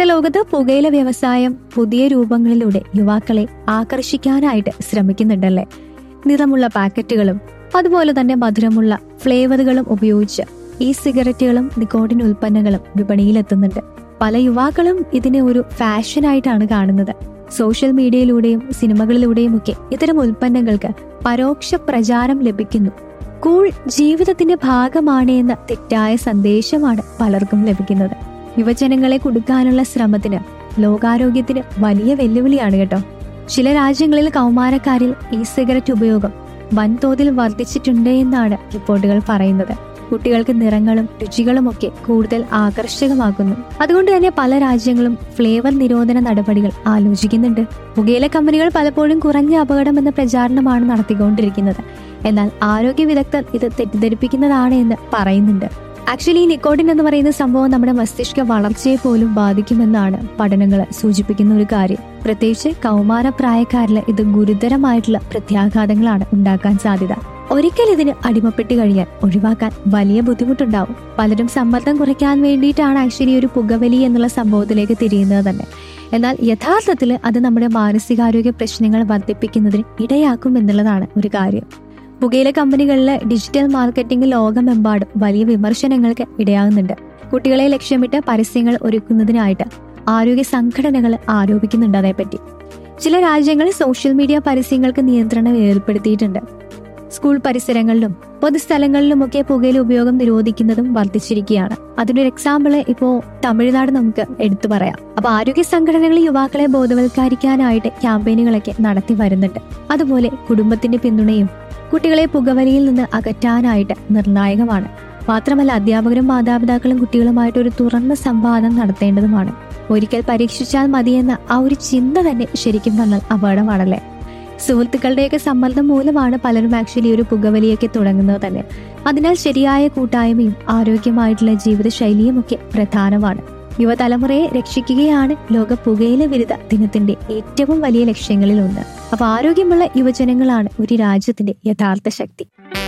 ഇന്നത്തെ ലോകത്ത് പുകയില വ്യവസായം പുതിയ രൂപങ്ങളിലൂടെ യുവാക്കളെ ആകർഷിക്കാനായിട്ട് ശ്രമിക്കുന്നുണ്ടല്ലേ നിറമുള്ള പാക്കറ്റുകളും അതുപോലെ തന്നെ മധുരമുള്ള ഫ്ലേവറുകളും ഉപയോഗിച്ച് ഈ സിഗരറ്റുകളും നിക്കോട്ടിൻ ഉൽപ്പന്നങ്ങളും വിപണിയിലെത്തുന്നുണ്ട് പല യുവാക്കളും ഇതിനെ ഒരു ഫാഷനായിട്ടാണ് കാണുന്നത് സോഷ്യൽ മീഡിയയിലൂടെയും സിനിമകളിലൂടെയും ഒക്കെ ഇത്തരം ഉൽപ്പന്നങ്ങൾക്ക് പരോക്ഷ പ്രചാരം ലഭിക്കുന്നു കൂൾ ജീവിതത്തിന്റെ ഭാഗമാണ് എന്ന തെറ്റായ സന്ദേശമാണ് പലർക്കും ലഭിക്കുന്നത് യുവജനങ്ങളെ കൊടുക്കാനുള്ള ശ്രമത്തിന് ലോകാരോഗ്യത്തിന് വലിയ വെല്ലുവിളിയാണ് കേട്ടോ ചില രാജ്യങ്ങളിൽ കൗമാരക്കാരിൽ ഇ സിഗരറ്റ് ഉപയോഗം വൻതോതിൽ വർദ്ധിച്ചിട്ടുണ്ട് എന്നാണ് റിപ്പോർട്ടുകൾ പറയുന്നത് കുട്ടികൾക്ക് നിറങ്ങളും രുചികളും ഒക്കെ കൂടുതൽ ആകർഷകമാക്കുന്നു അതുകൊണ്ട് തന്നെ പല രാജ്യങ്ങളും ഫ്ലേവർ നിരോധന നടപടികൾ ആലോചിക്കുന്നുണ്ട് പുകയില കമ്പനികൾ പലപ്പോഴും കുറഞ്ഞ അപകടം എന്ന പ്രചാരണമാണ് നടത്തിക്കൊണ്ടിരിക്കുന്നത് എന്നാൽ ആരോഗ്യ വിദഗ്ധർ ഇത് തെറ്റിദ്ധരിപ്പിക്കുന്നതാണ് എന്ന് പറയുന്നുണ്ട് ആക്ച്വലി ഈ നിക്കോട്ടിൻ എന്ന് പറയുന്ന സംഭവം നമ്മുടെ മസ്തിഷ്ക വളർച്ചയെ പോലും ബാധിക്കുമെന്നാണ് പഠനങ്ങൾ സൂചിപ്പിക്കുന്ന ഒരു കാര്യം പ്രത്യേകിച്ച് കൗമാര പ്രായക്കാരിൽ ഇത് ഗുരുതരമായിട്ടുള്ള പ്രത്യാഘാതങ്ങളാണ് ഉണ്ടാക്കാൻ സാധ്യത ഒരിക്കൽ ഇതിന് അടിമപ്പെട്ട് കഴിഞ്ഞാൽ ഒഴിവാക്കാൻ വലിയ ബുദ്ധിമുട്ടുണ്ടാവും പലരും സമ്മർദ്ദം കുറയ്ക്കാൻ വേണ്ടിയിട്ടാണ് ആക്ച്വലി ഒരു പുകവലി എന്നുള്ള സംഭവത്തിലേക്ക് തിരിയുന്നത് തന്നെ എന്നാൽ യഥാർത്ഥത്തിൽ അത് നമ്മുടെ മാനസികാരോഗ്യ പ്രശ്നങ്ങൾ വർദ്ധിപ്പിക്കുന്നതിന് ഇടയാക്കും എന്നുള്ളതാണ് ഒരു കാര്യം പുകയില കമ്പനികളിലെ ഡിജിറ്റൽ മാർക്കറ്റിംഗ് ലോകമെമ്പാടും വലിയ വിമർശനങ്ങൾക്ക് ഇടയാകുന്നുണ്ട് കുട്ടികളെ ലക്ഷ്യമിട്ട് പരസ്യങ്ങൾ ഒരുക്കുന്നതിനായിട്ട് ആരോഗ്യ സംഘടനകൾ ആരോപിക്കുന്നുണ്ട് അതേപ്പറ്റി ചില രാജ്യങ്ങളിൽ സോഷ്യൽ മീഡിയ പരസ്യങ്ങൾക്ക് നിയന്ത്രണം ഏർപ്പെടുത്തിയിട്ടുണ്ട് സ്കൂൾ പരിസരങ്ങളിലും പൊതുസ്ഥലങ്ങളിലുമൊക്കെ പുകയില ഉപയോഗം നിരോധിക്കുന്നതും വർദ്ധിച്ചിരിക്കുകയാണ് അതിനൊരു എക്സാമ്പിൾ ഇപ്പോ തമിഴ്നാട് നമുക്ക് എടുത്തു പറയാം അപ്പൊ ആരോഗ്യ സംഘടനകൾ യുവാക്കളെ ബോധവൽക്കരിക്കാനായിട്ട് ക്യാമ്പയിനുകളൊക്കെ നടത്തി വരുന്നുണ്ട് അതുപോലെ കുടുംബത്തിന്റെ പിന്തുണയും കുട്ടികളെ പുകവലിയിൽ നിന്ന് അകറ്റാനായിട്ട് നിർണായകമാണ് മാത്രമല്ല അധ്യാപകരും മാതാപിതാക്കളും കുട്ടികളുമായിട്ട് ഒരു തുറന്ന സംവാദം നടത്തേണ്ടതുമാണ് ഒരിക്കൽ പരീക്ഷിച്ചാൽ മതിയെന്ന ആ ഒരു ചിന്ത തന്നെ ശരിക്കും പറഞ്ഞാൽ അപകടമാണല്ലേ സുഹൃത്തുക്കളുടെയൊക്കെ സമ്മർദ്ദം മൂലമാണ് പലരും ആക്ച്വലി ഒരു പുകവലിയൊക്കെ തുടങ്ങുന്നത് തന്നെ അതിനാൽ ശരിയായ കൂട്ടായ്മയും ആരോഗ്യമായിട്ടുള്ള ജീവിതശൈലിയും ഒക്കെ പ്രധാനമാണ് യുവതലമുറയെ രക്ഷിക്കുകയാണ് ലോക പുകയില വിരുദ്ധ ദിനത്തിന്റെ ഏറ്റവും വലിയ ലക്ഷ്യങ്ങളിൽ ഒന്ന് അപ്പൊ ആരോഗ്യമുള്ള യുവജനങ്ങളാണ് ഒരു രാജ്യത്തിന്റെ യഥാർത്ഥ ശക്തി